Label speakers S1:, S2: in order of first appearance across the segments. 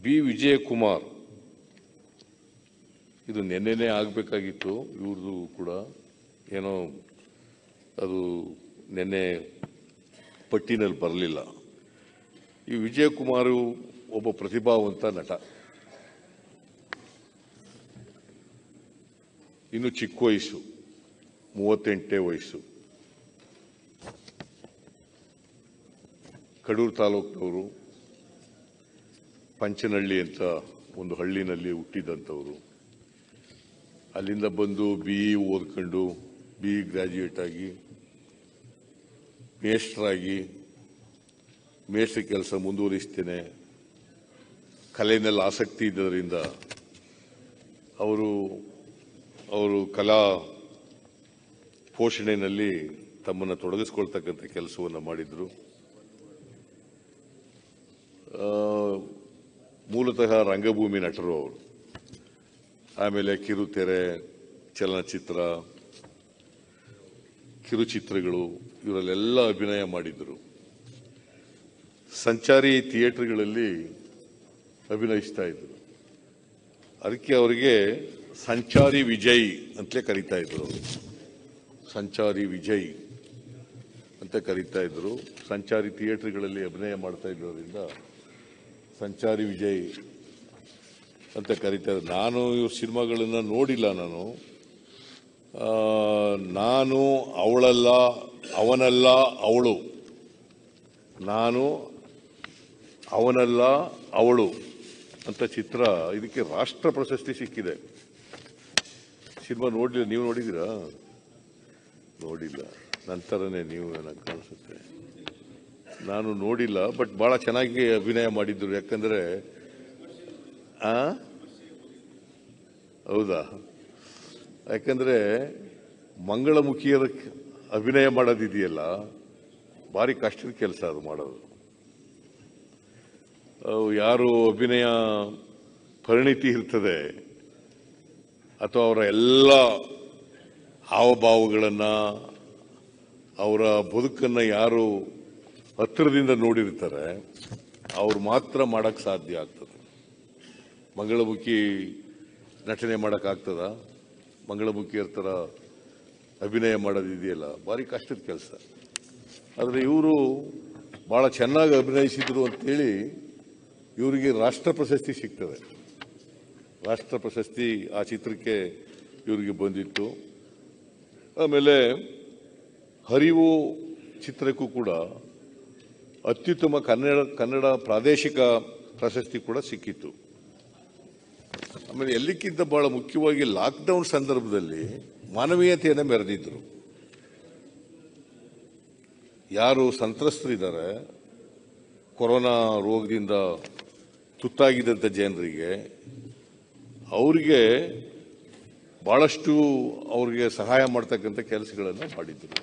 S1: B Vijayakumar ಇದು ನಿನ್ನೆನೇ ಆಗಬೇಕಾಗಿತ್ತು ಇವ್ರದ್ದು ಕೂಡ ಏನೋ ಅದು ನಿನ್ನೆ ಪಟ್ಟಿನಲ್ಲಿ ಬರಲಿಲ್ಲ ಈ ವಿಜಯಕುಮಾರು ಒಬ್ಬ ಪ್ರತಿಭಾವಂತ ನಟ ಇನ್ನು ಚಿಕ್ಕ ವಯಸ್ಸು ಮೂವತ್ತೆಂಟನೇ ವಯಸ್ಸು ಕಡೂರು ತಾಲೂಕಿನವರು ಪಂಚನಹಳ್ಳಿ ಅಂತ ಒಂದು ಹಳ್ಳಿನಲ್ಲಿ ಹುಟ್ಟಿದಂಥವರು ಅಲ್ಲಿಂದ ಬಂದು ಬಿ ಇ ಓದ್ಕೊಂಡು ಬಿ ಇ ಗ್ರಾಜ್ಯುಯೇಟ್ ಆಗಿ ಮೇಸ್ಟ್ರಾಗಿ ಮೇಸ್ಟ್ರ ಕೆಲಸ ಮುಂದುವರಿಸ್ತೇನೆ ಕಲೆಯಲ್ಲಿ ಆಸಕ್ತಿ ಇದ್ದರಿಂದ ಅವರು ಅವರು ಕಲಾ ಪೋಷಣೆಯಲ್ಲಿ ತಮ್ಮನ್ನು ತೊಡಗಿಸ್ಕೊಳ್ತಕ್ಕಂಥ ಕೆಲಸವನ್ನು ಮಾಡಿದರು ಆ, ಮೂಲತಃ ರಂಗಭೂಮಿ ನಟರು ಅವರು ಆಮೇಲೆ ಕಿರುತೆರೆ ಚಲನಚಿತ್ರ ಕಿರುಚಿತ್ರಗಳು ಇವರಲ್ಲೆಲ್ಲ ಅಭಿನಯ ಮಾಡಿದರು ಸಂಚಾರಿ ಥಿಯೇಟರ್ಗಳಲ್ಲಿ ಅಭಿನಯಿಸ್ತಾ ಇದ್ರು ಅದಕ್ಕೆ ಅವರಿಗೆ ಸಂಚಾರಿ ವಿಜಯ್ ಅಂತಲೇ ಕರೀತಾ ಇದ್ರು ಅವರು ಸಂಚಾರಿ ವಿಜಯ್ ಅಂತ ಕರೀತಾ ಇದ್ರು ಸಂಚಾರಿ ಥಿಯೇಟರ್ಗಳಲ್ಲಿ ಅಭಿನಯ ಮಾಡ್ತಾ ಇರೋದ್ರಿಂದ ಸಂಚಾರಿ ವಿಜಯ್ ಅಂತ ಕರೀತಾ ಇದ್ರು ನಾನು ಇವ್ರ ಸಿನಿಮಾಗಳನ್ನ ನೋಡಿಲ್ಲ ನಾನು ಆ, ನಾನು ಅವಳಲ್ಲ ಅವನಲ್ಲ ಅವಳು ನಾನು ಅವನಲ್ಲ ಅವಳು ಅಂತ ಚಿತ್ರ ಇದಕ್ಕೆ ರಾಷ್ಟ್ರ ಪ್ರಶಸ್ತಿ ಸಿಕ್ಕಿದೆ ಸಿನಿಮಾ ನೋಡ್ಲಿಲ್ಲ ನೀವು ನೋಡಿದ್ದೀರಾ ನೋಡಿಲ್ಲ ನಂತರನೇ ನೀವು ನನಗೆ ಕಾಣಿಸುತ್ತೆ ನಾನು ನೋಡಿಲ್ಲ ಬಟ್ ಬಹಳ ಚೆನ್ನಾಗಿ ಅಭಿನಯ ಮಾಡಿದ್ರು ಯಾಕಂದ್ರೆ ಆ ಹೌದಾ ಯಾಕಂದ್ರೆ ಮಂಗಳಮುಖಿಯರ ಅಭಿನಯ ಮಾಡೋದಿದೆಯಲ್ಲ ಭಾರಿ ಕಷ್ಟದ ಕೆಲಸ ಅದು ಮಾಡೋದು ಅವು ಯಾರು ಅಭಿನಯ ಪರಿಣಿತಿ ಇರ್ತದೆ ಅಥವಾ ಅವರ ಎಲ್ಲ ಹಾವಭಾವಗಳನ್ನು ಅವರ ಬದುಕನ್ನು ಯಾರು ಹತ್ತಿರದಿಂದ ನೋಡಿರ್ತಾರೆ ಅವ್ರು ಮಾತ್ರ ಮಾಡಕ್ ಸಾಧ್ಯ ಆಗ್ತದೆ ಮಂಗಳಮುಖಿ ನಟನೆ ಮಾಡೋಕ್ಕಾಗ್ತದ ಮಂಗಳಮುಖಿಯರ ಥರ ಅಭಿನಯ ಮಾಡೋದಿದೆಯಲ್ಲ ಭಾರಿ ಕಷ್ಟದ ಕೆಲಸ ಆದರೆ ಇವರು ಭಾಳ ಚೆನ್ನಾಗಿ ಅಭಿನಯಿಸಿದ್ರು ಅಂತೇಳಿ ಇವರಿಗೆ ರಾಷ್ಟ್ರ ಪ್ರಶಸ್ತಿ ಸಿಗ್ತದೆ ರಾಷ್ಟ್ರ ಪ್ರಶಸ್ತಿ ಆ ಚಿತ್ರಕ್ಕೆ ಇವರಿಗೆ ಬಂದಿತ್ತು ಆಮೇಲೆ ಹರಿವು ಚಿತ್ರಕ್ಕೂ ಕೂಡ ಅತ್ಯುತ್ತಮ ಕನ್ನಡ ಕನ್ನಡ ಪ್ರಾದೇಶಿಕ ಪ್ರಶಸ್ತಿ ಕೂಡ ಸಿಕ್ಕಿತ್ತು ಆಮೇಲೆ ಎಲ್ಲಕ್ಕಿಂತ ಬಹಳ ಮುಖ್ಯವಾಗಿ ಲಾಕ್ಡೌನ್ ಸಂದರ್ಭದಲ್ಲಿ ಮಾನವೀಯತೆಯನ್ನು ಮೆರೆದಿದ್ರು ಯಾರು ಸಂತ್ರಸ್ತರಿದ್ದಾರೆ ಕೊರೋನಾ ರೋಗದಿಂದ ತುತ್ತಾಗಿದ್ದಂಥ ಜನರಿಗೆ ಅವರಿಗೆ ಬಹಳಷ್ಟು ಅವ್ರಿಗೆ ಸಹಾಯ ಮಾಡ್ತಕ್ಕಂಥ ಕೆಲಸಗಳನ್ನು ಮಾಡಿದ್ರು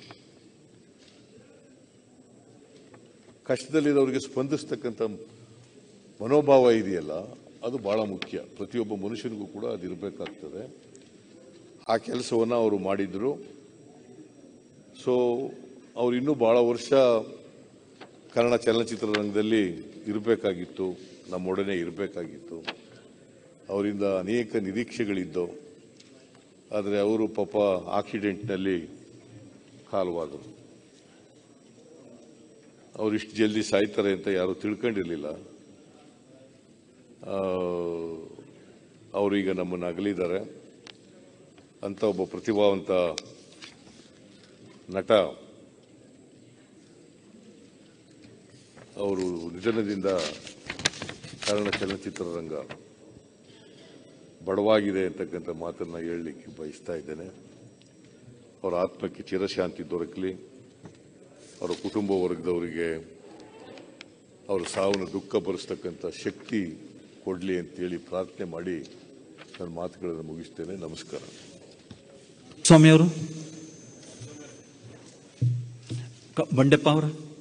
S1: ಕಷ್ಟದಲ್ಲಿರೋರಿಗೆ ಸ್ಪಂದಿಸ್ತಕ್ಕಂಥ ಮನೋಭಾವ ಇದೆಯಲ್ಲ ಅದು ಬಹಳ ಮುಖ್ಯ ಪ್ರತಿಯೊಬ್ಬ ಮನುಷ್ಯನಿಗೂ ಕೂಡ ಅದು ಇರಬೇಕಾಗ್ತದೆ ಆ ಕೆಲಸವನ್ನು ಅವರು ಮಾಡಿದ್ರು ಸೊ ಅವ್ರು ಇನ್ನೂ ಬಹಳ ವರ್ಷ ಕನ್ನಡ ಚಲನಚಿತ್ರರಂಗದಲ್ಲಿ ಇರಬೇಕಾಗಿತ್ತು ನಮ್ಮೊಡನೆ ಇರಬೇಕಾಗಿತ್ತು ಅವರಿಂದ ಅನೇಕ ನಿರೀಕ್ಷೆಗಳಿದ್ದವು ಆದರೆ ಅವರು ಪಾಪ ಆಕ್ಸಿಡೆಂಟ್ನಲ್ಲಿ ಕಾಲವಾದರು ಅವ್ರು ಇಷ್ಟು ಜಲ್ದಿ ಸಾಯ್ತಾರೆ ಅಂತ ಯಾರು ತಿಳ್ಕೊಂಡಿರಲಿಲ್ಲ ಅವರು ಈಗ ನಮ್ಮನ್ನು ಅಗಲಿದ್ದಾರೆ ಅಂತ ಒಬ್ಬ ಪ್ರತಿಭಾವಂತ ನಟ ಅವರು ನಿಧನದಿಂದ ಕನ್ನಡ ಚಲನಚಿತ್ರರಂಗ ಬಡವಾಗಿದೆ ಅಂತಕ್ಕಂಥ ಮಾತನ್ನ ಹೇಳಲಿಕ್ಕೆ ಬಯಸ್ತಾ ಇದ್ದೇನೆ ಅವರ ಆತ್ಮಕ್ಕೆ ಚಿರಶಾಂತಿ ದೊರಕಲಿ ಅವರ ಕುಟುಂಬ ವರ್ಗದವರಿಗೆ ಅವರ ಸಾವನ್ನು ದುಃಖ ಭರಿಸ್ತಕ್ಕಂಥ ಶಕ್ತಿ ಕೊಡಲಿ ಅಂತೇಳಿ ಪ್ರಾರ್ಥನೆ ಮಾಡಿ ನನ್ನ ಮಾತುಗಳನ್ನು ಮುಗಿಸ್ತೇನೆ ನಮಸ್ಕಾರ
S2: ಸ್ವಾಮಿಯವರು ಕ- ಬಂಡೆಪ್ಪ ಅವರ